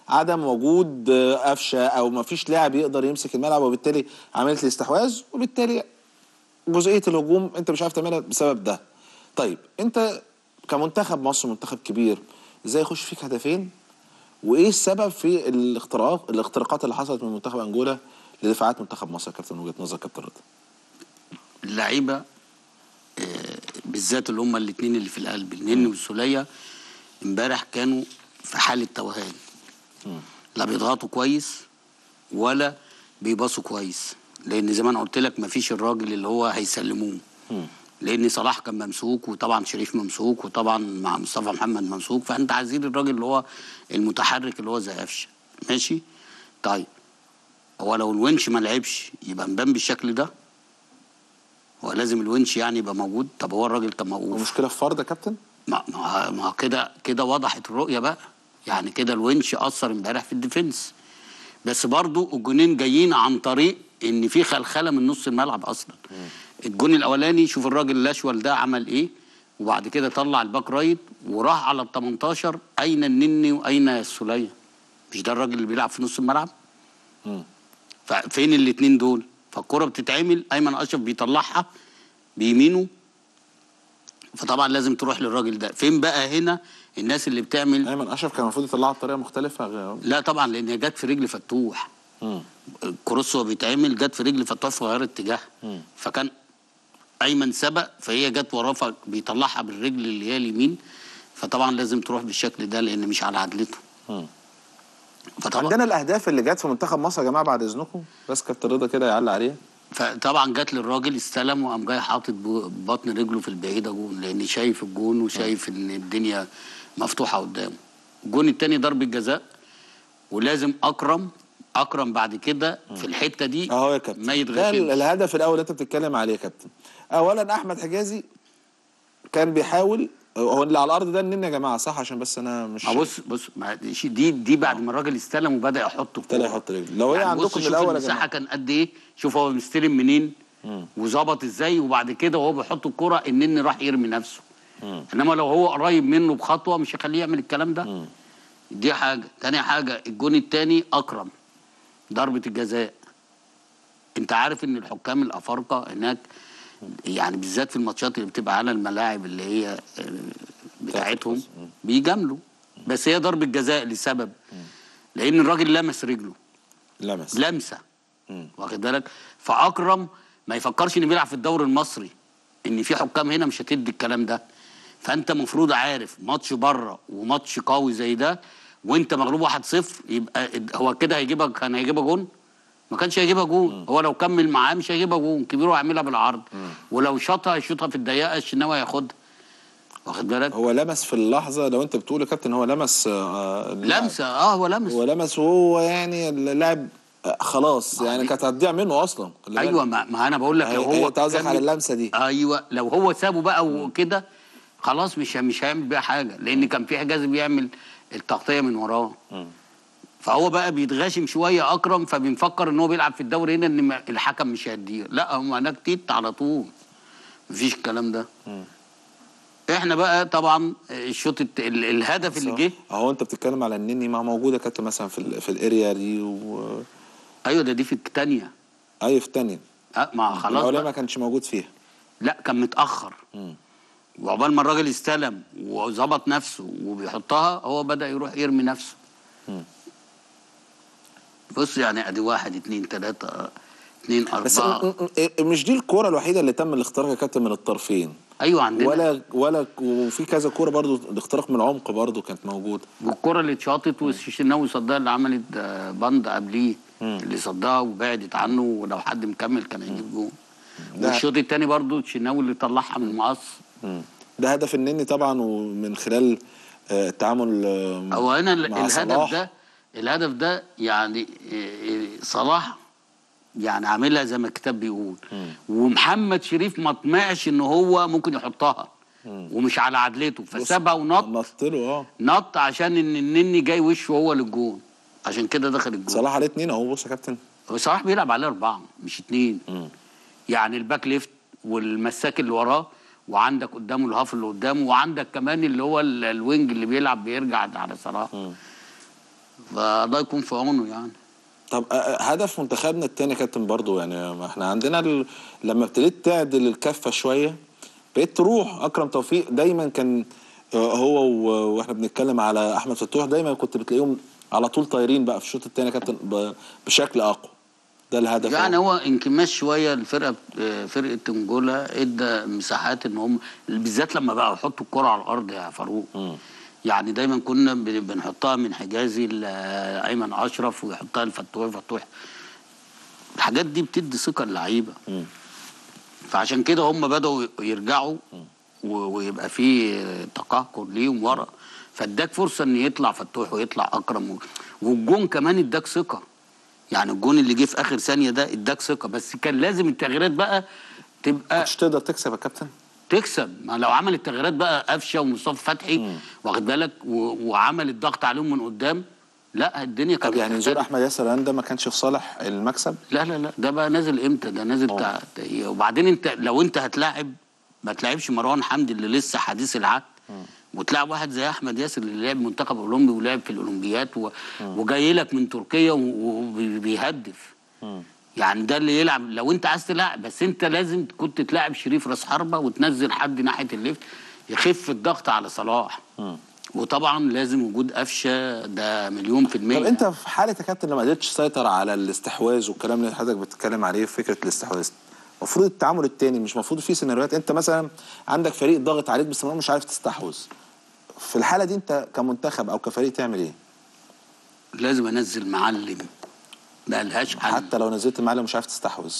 عدم وجود آه، قفشه او ما فيش لاعب يقدر يمسك الملعب وبالتالي عمليه الاستحواذ وبالتالي جزئيه الهجوم انت مش عارف تعملها بسبب ده طيب انت كمنتخب مصر منتخب كبير ازاي يخش فيك هدفين وايه السبب في الاختراق الاختراقات اللي حصلت من منتخب انجولا لدفاعات منتخب مصر يا كابتن من وجهه نظر كابتن رضا اللعيبه آه، بالذات اللي هم الاثنين اللي في القلب النني والسوليه امبارح كانوا في حاله توهان لا بيضغطوا كويس ولا بيباصوا كويس لان زي ما انا قلت لك مفيش الراجل اللي هو هيسلموه لان صلاح كان ممسوك وطبعا شريف ممسوك وطبعا مع مصطفى محمد ممسوك فانت عايزين الراجل اللي هو المتحرك اللي هو زي قفشه ماشي طيب هو لو الونش ما لعبش يبقى مبان بالشكل ده هو لازم الونش يعني يبقى موجود طب هو الراجل كان موقوف المشكله في فرد يا كابتن ما ما ما كده كده وضحت الرؤيه بقى يعني كده الونش اثر امبارح في الديفنس بس برضو الجونين جايين عن طريق ان في خلخله من نص الملعب اصلا الجون الاولاني شوف الراجل الاشول ده عمل ايه وبعد كده طلع الباك رايت وراح على ال 18 اين النني واين السوليه مش ده الراجل اللي بيلعب في نص الملعب ففين الاثنين دول فالكره بتتعمل ايمن اشرف بيطلعها بيمينه فطبعا لازم تروح للراجل ده فين بقى هنا الناس اللي بتعمل ايمن اشرف كان المفروض يطلعها بطريقه مختلفه غ- لا طبعا لان هي جت في رجل فتوح مم. الكروس وهو بيتعمل جت في رجل فتوح فغير اتجاهها فكان ايمن سبق فهي جت وراه فبيطلعها بالرجل اللي هي اليمين فطبعا لازم تروح بالشكل ده لان مش على عدلته مم. فطبعا عندنا الاهداف اللي جت في منتخب مصر يا جماعه بعد اذنكم بس كابتن رضا كده يعلق عليها فطبعا جت للراجل استلم وقام جاي حاطط بو- بطن رجله في البعيده جون لان شايف الجون وشايف ان الدنيا مفتوحه قدامه الجون التاني ضربه جزاء ولازم اكرم اكرم بعد كده في الحته دي اهو يا كابتن ما ده ال- يتغفلش الهدف الاول اللي انت بتتكلم عليه يا كابتن اولا احمد حجازي كان بيحاول هو اللي على الارض ده النني يا جماعه صح عشان بس انا مش ما بص بص ما دي دي, دي بعد ما الراجل استلم وبدا يحط ابتدى الكورة. يحط رجله لو هي يعني عندكم بص من شوف الاول يا المساحه جماعه كان قد ايه شوف هو مستلم منين وظبط ازاي وبعد كده وهو بيحط الكرة النني راح يرمي نفسه انما لو هو قريب منه بخطوه مش هيخليه يعمل الكلام ده دي حاجه تاني حاجه الجون التاني اكرم ضربه الجزاء انت عارف ان الحكام الافارقه هناك يعني بالذات في الماتشات اللي بتبقى على الملاعب اللي هي آه، بتاعتهم بيجاملوا بس هي ضربه جزاء لسبب لان الراجل لمس رجله لمس لمسه واخد بالك فاكرم ما يفكرش انه بيلعب في الدوري المصري ان في حكام هنا مش هتدي الكلام ده فانت مفروض عارف ماتش بره وماتش قوي زي ده وانت مغلوب 1-0 يبقى اد- هو كده هيجيبك كان هيجيبها جون ما كانش هيجيبها جون هو لو كمل معاه مش هيجيبها جون كبير هيعملها بالعرض ولو شاطها هيشوطها في الضيقه الشناوي هياخدها واخد بالك هو لمس في اللحظه لو انت بتقول يا كابتن هو لمس آه، اللاعب. لمسه اه هو لمس هو لمس وهو يعني اللاعب آه، خلاص يعني كانت هتضيع منه اصلا خلي بالك. ايوه ما, ما انا بقول لك لو هي- هي هو انت قصدك كمل- على اللمسه دي ايوه لو هو سابه بقى وكده خلاص مش مش هيعمل بيها حاجه لان كان في حجازي بيعمل التغطيه من وراه فهو بقى بيتغاشم شويه اكرم فبنفكر ان هو بيلعب في الدوري هنا ان ما- الحكم مش هيديه لا هم هناك تيت على طول مفيش الكلام ده احنا بقى طبعا الشوط الت- ال- الهدف اللي جه اهو انت بتتكلم على النني ما موجوده كابتن مثلا في ال- في الاريا دي و ايوه ده دي في الثانيه اي في الثانيه أه ما خلاص الاولانيه بقى. ما كانش موجود فيها لا كان متاخر وعقبال ما الراجل استلم وظبط نفسه وبيحطها هو بدا يروح يرمي نفسه بص يعني ادي واحد اتنين تلاته اتنين بس اربعه م- م- مش دي الكوره الوحيده اللي تم الاختراق يا كابتن من الطرفين ايوه عندنا ولا ولا وفي كذا كوره برضو الاختراق من العمق برضو كانت موجوده والكره اللي اتشاطت والشناوي صدها اللي عملت آه، بند قبليه اللي صدها وبعدت عنه ولو حد مكمل كان هيجيب جون ده- والشوط التاني برضو الشناوي اللي طلعها من المقص مم. ده هدف النني طبعا ومن خلال آه، التعامل آه، هو هنا ال- مع الهدف صلاح. ده الهدف ده يعني إيه، إيه، صلاح يعني عاملها زي ما الكتاب بيقول ومحمد شريف ما طمعش ان هو ممكن يحطها ومش على عدلته فسابها ونط نط له اه نط عشان ان النني جاي وشه هو للجون عشان كده دخل الجون صلاح عليه اتنين اهو بص يا كابتن هو صلاح بيلعب عليه اربعه مش اتنين يعني الباك ليفت والمساك اللي وراه وعندك قدامه الهاف اللي قدامه وعندك كمان اللي هو ال- الوينج اللي بيلعب بيرجع على صلاح فالله يكون في عونه يعني طب آه، آه، هدف منتخبنا التاني يا كابتن برضو يعني ما احنا عندنا ال... لما ابتديت تعدل الكفه شويه بقيت تروح اكرم توفيق دايما كان آه، هو و... واحنا بنتكلم على احمد فتوح دايما كنت بتلاقيهم على طول طايرين بقى في الشوط التاني يا كابتن ب... بشكل اقوى ده الهدف يعني هو انكماش شويه الفرقه آه، فرقه انجولا ادى مساحات ان هم بالذات لما بقى يحطوا الكره على الارض يا فاروق يعني دايما كنا بن- بنحطها من حجازي لايمن اشرف ويحطها لفتوح فتوح الحاجات دي بتدي ثقه للعيبه مم. فعشان كده هم بدأوا يرجعوا و- ويبقى في تقهقر ليهم ورا فاداك فرصه ان يطلع فتوح ويطلع اكرم و- والجون كمان اداك ثقه يعني الجون اللي جه في اخر ثانيه ده اداك ثقه بس كان لازم التغييرات بقى تبقى مش تقدر تكسب يا كابتن تكسب ما لو عمل التغييرات بقى قفشه ومصطفى فتحي واخد بالك و- وعمل الضغط عليهم من قدام لا الدنيا كانت طب يعني نزول هتختلف. احمد ياسر ران ده ما كانش في صالح المكسب لا لا لا ده بقى نازل امتى ده نازل بتاع وبعدين انت لو انت هتلاعب ما تلاعبش مروان حمدي اللي لسه حديث العهد وتلاعب واحد زي احمد ياسر اللي لعب منتخب اولمبي ولعب في الاولمبيات و... وجاي لك من تركيا وبيهدف يعني ده اللي يلعب لو انت عايز تلعب بس انت لازم كنت تلاعب شريف راس حربه وتنزل حد ناحيه الليفت يخف الضغط على صلاح وطبعا لازم وجود قفشه ده مليون في المية طب انت في حاله يا كابتن لما قدرتش تسيطر على الاستحواذ والكلام اللي حضرتك بتتكلم عليه في فكره الاستحواذ المفروض التعامل التاني مش المفروض في سيناريوهات انت مثلا عندك فريق ضاغط عليك باستمرار مش عارف تستحوذ في الحاله دي انت كمنتخب او كفريق تعمل ايه لازم انزل معلم ما لهاش حل حتى لو نزلت المعلم مش عارف تستحوذ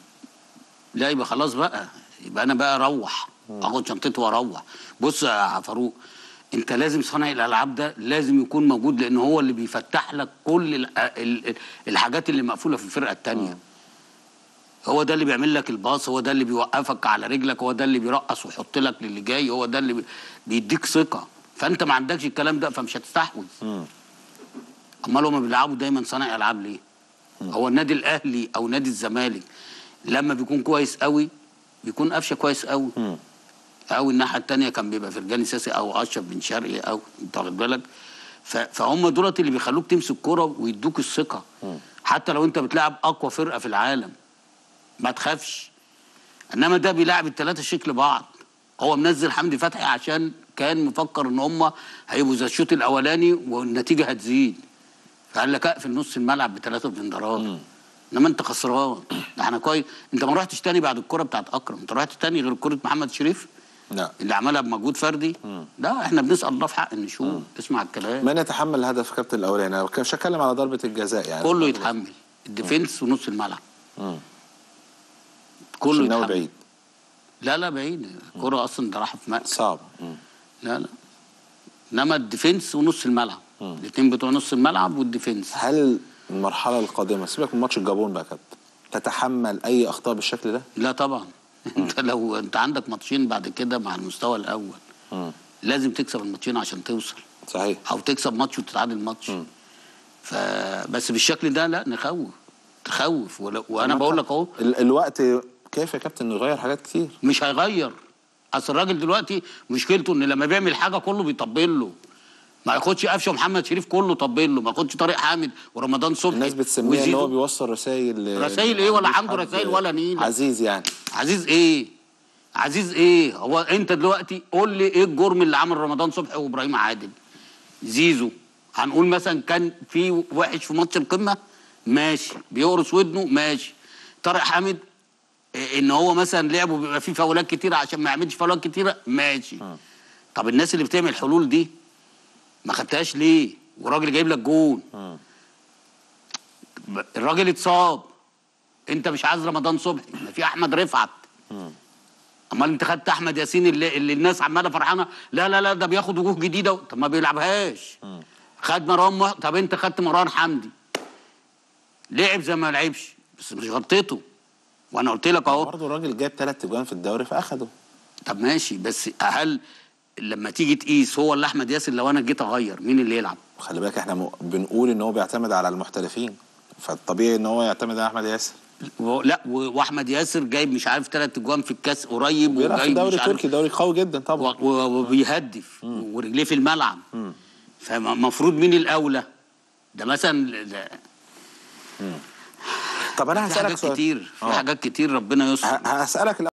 لا يبقى خلاص بقى يبقى انا بقى اروح اخد شنطتي واروح بص يا فاروق انت لازم صانع الالعاب ده لازم يكون موجود لان هو اللي بيفتح لك كل ال- ال- الحاجات اللي مقفوله في الفرقه الثانيه هو ده اللي بيعمل لك الباص هو ده اللي بيوقفك على رجلك هو ده اللي بيرقص ويحط لك للي جاي هو ده اللي بي- بيديك ثقه فانت ما عندكش الكلام ده فمش هتستحوذ امال هم بيلعبوا دايما صانع العاب ليه هو النادي الاهلي او نادي الزمالك لما بيكون كويس قوي بيكون قفشه كويس قوي او الناحيه الثانيه كان بيبقى فرجاني ساسي او اشرف بن شرقي او انت واخد بالك ف- فهم دولت اللي بيخلوك تمسك كوره ويدوك الثقه حتى لو انت بتلعب اقوى فرقه في العالم ما تخافش انما ده بيلعب الثلاثه شكل بعض هو منزل حمدي فتحي عشان كان مفكر ان هم هيبقوا زي الشوط الاولاني والنتيجه هتزيد فقال لك اقفل نص الملعب بثلاثه بلندرات انما انت خسران ده احنا كويس انت ما رحتش تاني بعد الكره بتاعت اكرم انت رحت تاني غير كره محمد شريف لا اللي عملها بمجهود فردي لا احنا بنسال الله في حق النشوء اسمع الكلام من يتحمل الهدف كابتن الاولاني انا مش هتكلم على ضربه الجزاء يعني كله يتحمل الديفنس ونص الملعب مم. كله عشان هو يتحمل بعيد لا لا بعيد الكره اصلا ده راح في مأساة صعب مم. لا لا انما الديفنس ونص الملعب الاثنين بتوع نص الملعب والديفنس هل المرحله القادمه سيبك من ماتش الجابون بقى يا كابتن تتحمل اي اخطاء بالشكل ده لا طبعا انت لو انت عندك ماتشين بعد كده مع المستوى الاول مم. لازم تكسب الماتشين عشان توصل صحيح او تكسب ماتش وتتعادل ماتش فبس بالشكل ده لا نخوف تخوف ولو- وانا بقول لك اهو ال- الوقت كيف يا كابتن يغير حاجات كتير مش هيغير اصل الراجل دلوقتي مشكلته ان لما بيعمل حاجه كله بيطبل له ما ياخدش قفشه ومحمد شريف كله طبل له ما ياخدش طارق حامد ورمضان صبحي الناس بتسميها ان هو وزيزو. بيوصل رسائل رسايل ايه ولا عنده رسايل ولا نيلة. عزيز يعني عزيز ايه عزيز ايه هو انت دلوقتي قول لي ايه الجرم اللي عمل رمضان صبحي وابراهيم عادل زيزو هنقول مثلا كان في وحش في ماتش القمه ماشي بيقرص ودنه ماشي طارق حامد إيه ان هو مثلا لعبه بيبقى فيه فاولات كتيره عشان ما يعملش فاولات كتيره ماشي طب الناس اللي بتعمل حلول دي ما خدتهاش ليه وراجل جايب لك جون الراجل اتصاب انت مش عايز رمضان صبحي ما في احمد رفعت امال انت خدت احمد ياسين اللي, اللي الناس عماله فرحانه لا لا لا ده بياخد وجوه جديده طب ما بيلعبهاش خد مروان مح... طب انت خدت مروان حمدي لعب زي ما لعبش بس مش غلطته وانا قلت لك اهو برضه الراجل جاب ثلاث اجوان في الدوري فاخده طب ماشي بس هل لما تيجي تقيس هو اللي احمد ياسر لو انا جيت اغير مين اللي يلعب خلي بالك احنا م- بنقول ان هو بيعتمد على المحترفين فالطبيعي ان هو يعتمد على احمد ياسر و- لا و- واحمد ياسر جايب مش عارف ثلاث اجوان في الكاس قريب بيلعب في وجايب دوري مش عارف تركي دوري قوي جدا طبعا و- و- وبيهدف ورجليه في الملعب فالمفروض مين الاولى ده مثلا ده طب انا في هسالك حاجات سؤال كتير في آه. حاجات كتير ربنا يستر ه- هسالك